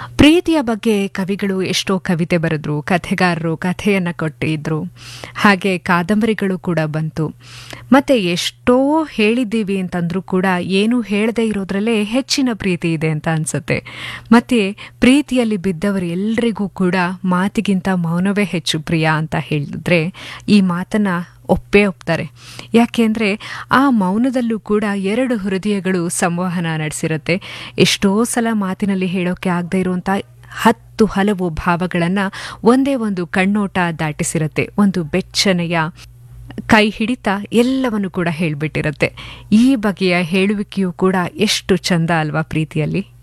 ಪ್ರೀತಿಯ ಬಗ್ಗೆ ಕವಿಗಳು ಎಷ್ಟೋ ಕವಿತೆ ಬರೆದ್ರು ಕಥೆಗಾರರು ಕಥೆಯನ್ನು ಕೊಟ್ಟಿದ್ರು ಹಾಗೆ ಕಾದಂಬರಿಗಳು ಕೂಡ ಬಂತು ಮತ್ತೆ ಎಷ್ಟೋ ಹೇಳಿದ್ದೀವಿ ಅಂತಂದ್ರೂ ಕೂಡ ಏನು ಹೇಳದೇ ಇರೋದ್ರಲ್ಲೇ ಹೆಚ್ಚಿನ ಪ್ರೀತಿ ಇದೆ ಅಂತ ಅನ್ಸುತ್ತೆ ಮತ್ತೆ ಪ್ರೀತಿಯಲ್ಲಿ ಬಿದ್ದವರು ಎಲ್ರಿಗೂ ಕೂಡ ಮಾತಿಗಿಂತ ಮೌನವೇ ಹೆಚ್ಚು ಪ್ರಿಯ ಅಂತ ಹೇಳಿದ್ರೆ ಈ ಮಾತನ್ನ ಒಪ್ಪೇ ಒಪ್ತಾರೆ ಯಾಕೆಂದ್ರೆ ಆ ಮೌನದಲ್ಲೂ ಕೂಡ ಎರಡು ಹೃದಯಗಳು ಸಂವಹನ ನಡೆಸಿರುತ್ತೆ ಎಷ್ಟೋ ಸಲ ಮಾತಿನಲ್ಲಿ ಹೇಳೋಕೆ ಆಗದೆ ಇರುವಂತ ಹತ್ತು ಹಲವು ಭಾವಗಳನ್ನ ಒಂದೇ ಒಂದು ಕಣ್ಣೋಟ ದಾಟಿಸಿರುತ್ತೆ ಒಂದು ಬೆಚ್ಚನೆಯ ಕೈ ಹಿಡಿತ ಎಲ್ಲವನ್ನು ಕೂಡ ಹೇಳ್ಬಿಟ್ಟಿರುತ್ತೆ ಈ ಬಗೆಯ ಹೇಳುವಿಕೆಯೂ ಕೂಡ ಎಷ್ಟು ಚಂದ ಅಲ್ವಾ ಪ್ರೀತಿಯಲ್ಲಿ